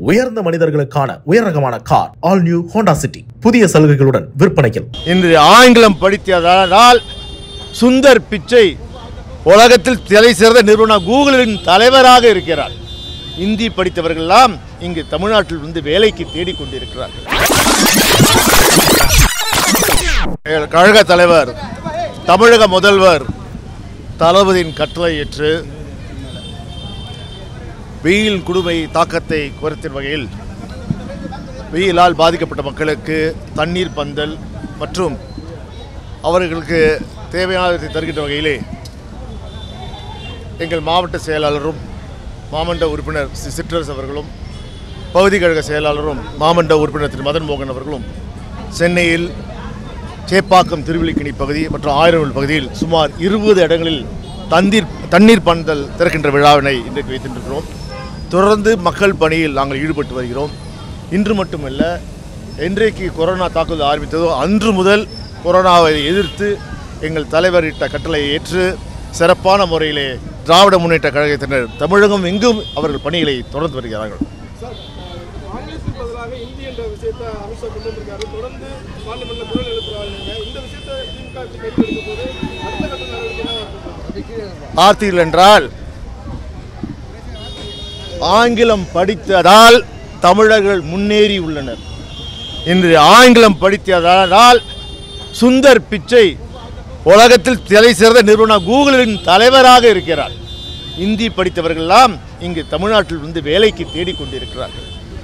உயர்ந்த மனிதர்களுக்கான உயர் ரகமான car all new Honda City புதிய சலுகைகளுடன் விற்பனையில் இன்று ஆங்கிலம் படித்ததால் சுந்தர் பிச்சை உலகத்தில் தலை சிறந்த நிறுவனம் கூகுளின் தலைவராக இருக்கிறார் இந்தி படித்தவர்கள்லாம் இங்கு தமிழ்நாட்டில் வந்து வேலைக்கு தேடிக்கொண்டிருக்கிறார்கள் எங்கள் கழக தலைவர் தமிழக முதல்வர் தளபதியின் கட்டளை ஏற்று வெயில் குடுமை தாக்கத்தை குறைத்தின் வகையில் வெயிலால் பாதிக்கப்பட்ட மக்களுக்கு தண்ணீர் பந்தல் மற்றும் அவர்களுக்கு தேவையானதை தருகின்ற வகையிலே எங்கள் மாவட்ட செயலாளரும் மாமண்ட உறுப்பினர் சி சிற்றரசு அவர்களும் பகுதி கழக செயலாளரும் மாமண்ட உறுப்பினர் திரு மதன் மோகன் அவர்களும் சென்னையில் சேப்பாக்கம் திருவிழிக்கணி பகுதி மற்றும் ஆயிரவில் பகுதியில் சுமார் இருபது இடங்களில் தண்ணீர் தண்ணீர் பந்தல் திறக்கின்ற விழாவினை இன்றைக்கு வைத்திருக்கிறோம் தொடர்ந்து மக்கள் பணியில் நாங்கள் ஈடுபட்டு வருகிறோம் இன்று மட்டுமல்ல என்றைக்கு கொரோனா தாக்குதல் ஆரம்பித்ததோ அன்று முதல் கொரோனாவை எதிர்த்து எங்கள் தலைவர் இட்ட கட்டளை ஏற்று சிறப்பான முறையிலே திராவிட முன்னேற்ற கழகத்தினர் தமிழகம் எங்கும் அவர்கள் பணிகளை தொடர்ந்து வருகிறார்கள் ஆங்கிலத்துக்கு பதிலாக இந்தி என்ற விஷயத்தை அமித்ஷா கொண்டு வந்திருக்காரு தொடர்ந்து பார்லிமெண்ட்ல குரல் எழுப்புறாங்க இந்த விஷயத்தை திமுக கையில் எடுக்க போது அடுத்த கட்ட நடவடிக்கை என்ன பார்த்தீர்கள் என்றால் ஆங்கிலம் படித்ததால் தமிழர்கள் முன்னேறி உள்ளனர் இன்று ஆங்கிலம் படித்ததால் சுந்தர் பிச்சை உலகத்தில் தலை சிறந்த நிறுவனம் கூகுளின் தலைவராக இருக்கிறார் இந்தி படித்தவர்கள்லாம் இங்கு தமிழ்நாட்டில் வந்து வேலைக்கு தேடிக்கொண்டிருக்கிறார்கள்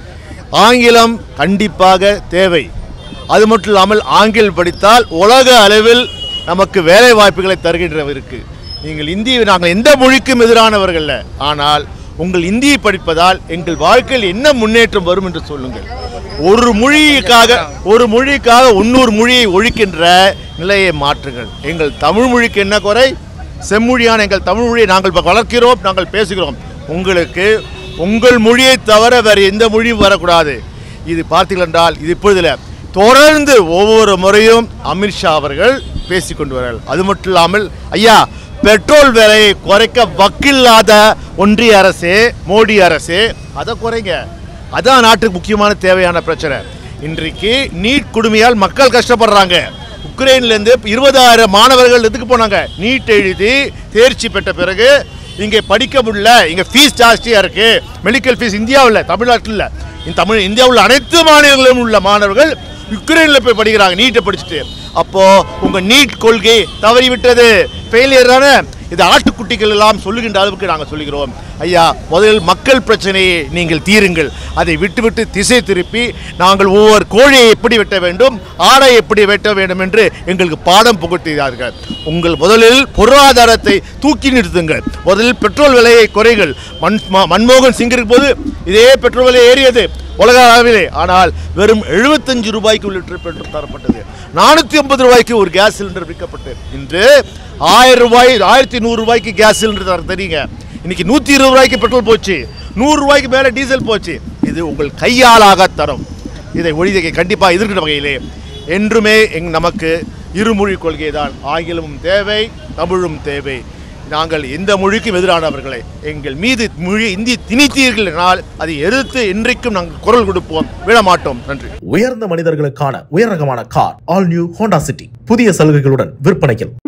ஆங்கிலம் கண்டிப்பாக தேவை அது மட்டும் இல்லாமல் ஆங்கிலம் படித்தால் உலக அளவில் நமக்கு வேலை வாய்ப்புகளை தருகின்றவருக்கு நீங்கள் இந்தி நாங்கள் எந்த மொழிக்கும் எதிரானவர்கள் அல்ல. ஆனால் உங்கள் இந்தியை படிப்பதால் எங்கள் வாழ்க்கையில் என்ன முன்னேற்றம் வரும் என்று சொல்லுங்கள் ஒரு மொழிக்காக ஒரு மொழிக்காக இன்னொரு மொழியை ஒழிக்கின்ற நிலையை மாற்றுங்கள் எங்கள் தமிழ் மொழிக்கு என்ன குறை செம்மொழியான எங்கள் தமிழ் மொழியை நாங்கள் இப்ப வளர்க்கிறோம் நாங்கள் பேசுகிறோம் உங்களுக்கு உங்கள் மொழியை தவிர வேறு எந்த மொழியும் வரக்கூடாது இது பார்த்தீர்கள் என்றால் இது இப்பொழுதில் தொடர்ந்து ஒவ்வொரு முறையும் அமித்ஷா அவர்கள் பேசிக்கொண்டு வரார்கள் அது மட்டும் இல்லாமல் ஐயா பெட்ரோல் விலையை குறைக்க வக்கில்லாத ஒன்றிய அரசு மோடி அரசு அதை குறைங்க அதான் நாட்டுக்கு முக்கியமான தேவையான பிரச்சனை இன்றைக்கு நீட் குடுமையால் மக்கள் கஷ்டப்படுறாங்க உக்ரைன்லேருந்து இருபதாயிரம் மாணவர்கள் எதுக்கு போனாங்க நீட் எழுதி தேர்ச்சி பெற்ற பிறகு இங்கே படிக்க முடியல இங்கே ஃபீஸ் ஜாஸ்தியாக இருக்கு மெடிக்கல் ஃபீஸ் இந்தியாவில் தமிழ்நாட்டில் இல்லை இந்த தமிழ் இந்தியாவில் அனைத்து மாநிலங்களிலும் உள்ள மாணவர்கள் யுக்ரைனில் போய் படிக்கிறாங்க நீட்டை படிச்சுட்டு அப்போ உங்க நீட் கொள்கை தவறிவிட்டது ஃபெயிலியர் தானே இது ஆட்டுக்குட்டிகள் எல்லாம் சொல்லுகின்ற அளவுக்கு நாங்கள் சொல்லுகிறோம் ஐயா முதலில் மக்கள் பிரச்சனையை நீங்கள் தீருங்கள் அதை விட்டுவிட்டு திசை திருப்பி நாங்கள் ஒவ்வொரு கோழியை எப்படி வெட்ட வேண்டும் ஆடை எப்படி வெட்ட வேண்டும் என்று எங்களுக்கு பாடம் புகட்டுகிறார்கள் உங்கள் முதலில் பொருளாதாரத்தை தூக்கி நிறுத்துங்கள் முதலில் பெட்ரோல் விலையை குறைகள் மன் ம- மன்மோகன் சிங்கிற்கு போது இதே பெட்ரோல் விலை ஏறியது உலக அளவிலே ஆனால் வெறும் எழுபத்தஞ்சு ரூபாய்க்கு ஒரு லிட்டர் பெட்ரோல் தரப்பட்டது நானூற்றி ஐம்பது ரூபாய்க்கு ஒரு கேஸ் சிலிண்டர் விற்கப்பட்டது இன்று ஆயிரம் ரூபாய் ஆயிரத்தி நூறு ரூபாய்க்கு கேஸ் சிலிண்டர் தர தெரியுங்க இன்னைக்கு நூற்றி இருபது ரூபாய்க்கு பெட்ரோல் போச்சு நூறு ரூபாய்க்கு மேலே டீசல் போச்சு இது உங்கள் கையாலாக தரும் இதை ஒழிதை கண்டிப்பாக எதிர்க்கிற வகையிலே என்றுமே எங் நமக்கு இருமொழி கொள்கை தான் ஆங்கிலமும் தேவை தமிழும் தேவை நாங்கள் எந்த மொழிக்கும் எதிரானவர்களை எங்கள் மீது மொழி இந்தி திணித்தீர்கள் என்றால் அதை எதிர்த்து இன்றைக்கும் நாங்கள் குரல் கொடுப்போம் விடமாட்டோம் நன்றி உயர்ந்த மனிதர்களுக்கான உயர் ரகமான car all new Honda City புதிய சலுகைகளுடன் விற்பனையில்